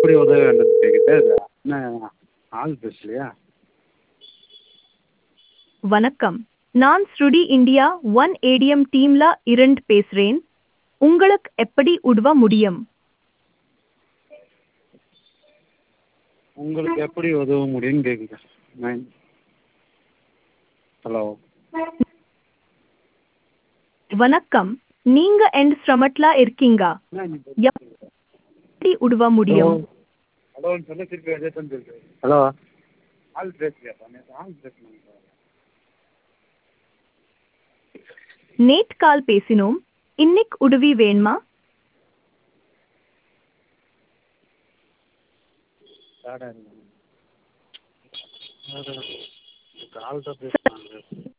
எப்படி உதவ வேண்டும் கேட்குது என்ன ஆள் பேசலையா வணக்கம் நான் ஸ்ருடி இந்தியா ஒன் ஏடிஎம் டீம்ல இருந்து பேசுறேன் உங்களுக்கு எப்படி உதவ முடியும் உங்களுக்கு எப்படி உதவ முடியும்னு கேட்குது நைன் ஹலோ வணக்கம் நீங்க எந்த சிரமத்துல இருக்கீங்க எப்படி உதவ முடியும் ஹலோன்னு சொன்ன திருப்பி அதே தான் இருக்கு ஹலோ ஆள் பேசலையாப்பா நேற்று ஆள் பேசணும் நேட் கால் பேசினோம் இன்னைக்கு உதவி வேணுமா கால் தான் பேசுனாங்க